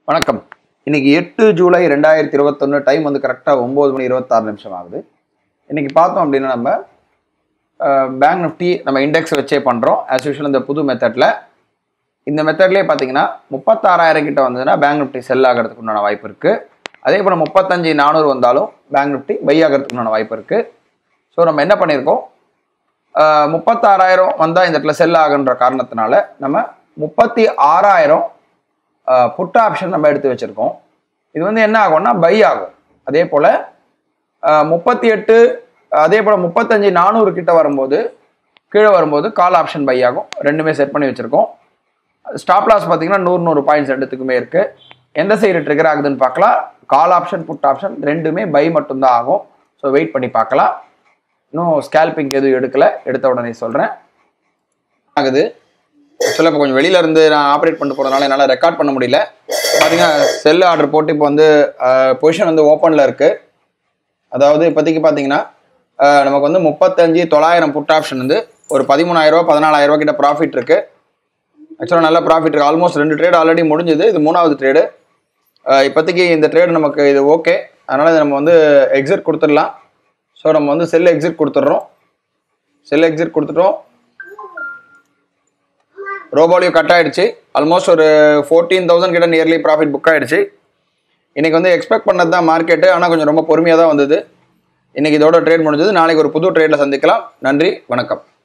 வணக்கம் இன்னைக்கு எட்டு ஜூலை ரெண்டாயிரத்தி இருபத்தொன்று டைம் வந்து கரெக்டாக ஒம்பது மணி இருபத்தாறு நிமிஷம் ஆகுது இன்னைக்கு பார்த்தோம் அப்படின்னா நம்ம பேங்க் நிஃப்டி நம்ம இண்டெக்ஸ் வச்சே பண்ணுறோம் ஆஸ் யூஷுவல் இந்த புது மெத்தடில் இந்த மெத்தட்லேயே பார்த்தீங்கன்னா முப்பத்தாறாயிரம் கிட்ட வந்ததுன்னா பேங்க் நிஃப்டி செல் ஆகிறதுக்கு உண்டான வாய்ப்பு இருக்குது அதே போல் முப்பத்தஞ்சு நானூறு வந்தாலும் பேங்க் நிஃப்டி பை ஆகிறதுக்கு உண்டான வாய்ப்பு இருக்குது ஸோ நம்ம என்ன பண்ணியிருக்கோம் ஆஹ் முப்பத்தாறாயிரம் வந்தால் இந்த இடத்துல செல் ஆகுன்ற காரணத்தினால நம்ம முப்பத்தி ஆறாயிரம் புட் ஆப்ஷன் நம்ம எடுத்து வச்சுருக்கோம் இது வந்து என்ன ஆகும்னா பை ஆகும் அதே போல் முப்பத்தி எட்டு அதே போல் முப்பத்தஞ்சு நானூறு கிட்ட வரும்போது கீழே வரும்போது கால் ஆப்ஷன் பை ஆகும் ரெண்டுமே செட் பண்ணி வச்சுருக்கோம் ஸ்டாப் லாஸ் பார்த்தீங்கன்னா நூறு நூறு பாயிண்ட்ஸ் ரெண்டுத்துக்குமே இருக்குது எந்த சைடு ட்ரிகர் ஆகுதுன்னு பார்க்கலாம் கால் ஆப்ஷன் புட் ஆப்ஷன் ரெண்டுமே பை மட்டும்தான் ஆகும் ஸோ வெயிட் பண்ணி பார்க்கலாம் இன்னும் ஸ்கேல்பிங் எதுவும் எடுக்கலை எடுத்த உடனே சொல்கிறேன் ஆகுது ஆக்சுவலாக இப்போ கொஞ்சம் வெளியில இருந்து நான் ஆப்ரேட் பண்ணிட்டு போகிறதுனால என்னால் ரெக்கார்ட் பண்ண முடியல பார்த்தீங்கன்னா செல் ஆர்டர் போட்டு இப்போ வந்து பொசிஷன் வந்து ஓப்பனில் இருக்குது அதாவது இப்போதைக்கு பார்த்தீங்கன்னா அஹ், நமக்கு வந்து முப்பத்தஞ்சு தொள்ளாயிரம் புட் ஆப்ஷன் வந்து ஒரு பதிமூணாயிரரூவா பதினாலாயிரரூவா கிட்ட ப்ராஃபிட் இருக்குது ஆக்சுவலாக நல்ல ப்ராஃபிட் இருக்குது ஆல்மோஸ்ட் ரெண்டு ட்ரேட் ஆல்ரெடி முடிஞ்சது இது மூணாவது ட்ரேடு இப்போதைக்கு இந்த ட்ரேடு நமக்கு இது ஓகே அதனால் இது நம்ம வந்து எக்ஸிட் கொடுத்துடலாம் ஸோ நம்ம வந்து செல் எக்ஸிட் கொடுத்துட்றோம் செல் எக்ஸிட் கொடுத்துட்டோம் ரோபோலியோ கட் ஆயிடுச்சு ஆல்மோஸ்ட் ஒரு ஃபோர்டீன் தௌசண்ட் கிட்ட நியர்லி ப்ராஃபிட் புக் ஆயிடுச்சு இன்னைக்கு வந்து எக்ஸ்பெக்ட் பண்ணது தான் மார்க்கெட்டு ஆனால் கொஞ்சம் ரொம்ப பொறுமையாக தான் வந்தது இன்னைக்கு இதோட ட்ரேட் முடிஞ்சது நாளைக்கு ஒரு புது ட்ரேடில் சந்திக்கலாம் நன்றி வணக்கம்